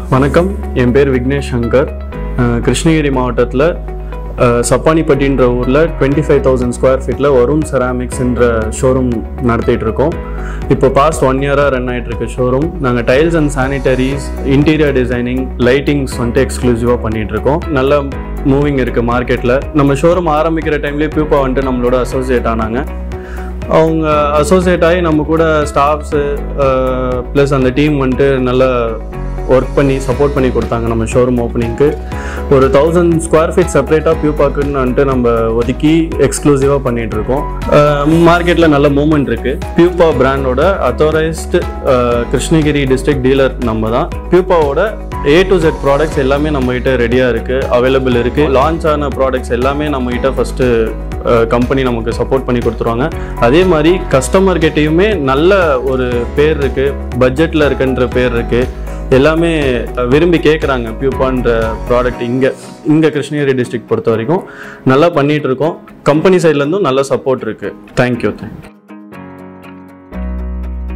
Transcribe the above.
வணக்கம் என் பேர் விக்னேஷ் சங்கர் அஹ் கிருஷ்ணகிரி மாவட்டத்தில் சப்பானிப்பட்டின்ற ஊரில் டுவெண்ட்டி ஃபைவ் தௌசண்ட் ஸ்கொயர் ஃபீட்டில் வருண் செராமிக்ஸ்ன்ற ஷோரூம் நடத்திட்டு இருக்கோம் இப்போ பாஸ்ட் ஒன் இயராக ரன் ஆகிட்டு இருக்கு ஷோரூம் நாங்கள் tiles and sanitaries interior designing lightings வந்துட்டு எக்ஸ்க்ளூசிவாக பண்ணிட்டு இருக்கோம் நல்ல மூவிங் இருக்குது மார்க்கெட்டில் நம்ம ஷோரூம் ஆரம்பிக்கிற டைம்லேயே பியூப்பா வந்துட்டு நம்மளோட அசோசியேட் ஆனாங்க அவங்க அசோசியேட் ஆகி நம்ம கூட ஸ்டாஃப்ஸு ப்ளஸ் அந்த டீம் வந்துட்டு நல்லா ஒர்க் பண்ணி சப்போர்ட் பண்ணி கொடுத்தாங்க நம்ம ஷோரூம் ஓப்பனிங்க்கு ஒரு தௌசண்ட் ஸ்கொயர் ஃபீட் செப்பரேட்டாக பியூபாக்குன்னு வந்துட்டு நம்ம ஒதுக்கி எக்ஸ்க்ளூசிவாக பண்ணிகிட்டு இருக்கோம் மார்க்கெட்டில் நல்ல மூமெண்ட் இருக்குது பியூப்பா பிராண்டோட அத்தாரைஸ்டு கிருஷ்ணகிரி டிஸ்ட்ரிக்ட் டீலர் நம்ம தான் பியூப்பாவோட ஏ டு ஜெட் ப்ராடக்ட்ஸ் எல்லாமே நம்மகிட்ட ரெடியாக இருக்குது அவைலபிள் இருக்குது லான்ச் ஆன ப்ராடக்ட்ஸ் எல்லாமே நம்மகிட்ட ஃபஸ்ட்டு கம்பெனி நமக்கு சப்போர்ட் பண்ணி கொடுத்துருவாங்க அதே மாதிரி கஸ்டமர் கிட்டேயுமே நல்ல ஒரு பேர் இருக்குது பட்ஜெட்டில் இருக்குன்ற பேர் இருக்குது எல்லாமே விரும்பி கேட்குறாங்க பியூப்பான்ற ப்ராடக்ட் இங்கே இங்கே கிருஷ்ணகிரி டிஸ்ட்ரிக்ட் பொறுத்த வரைக்கும் நல்லா பண்ணிகிட்டு இருக்கோம் கம்பெனி சைட்லேருந்தும் நல்ல சப்போர்ட் இருக்குது தேங்க்யூ தேங்க்யூ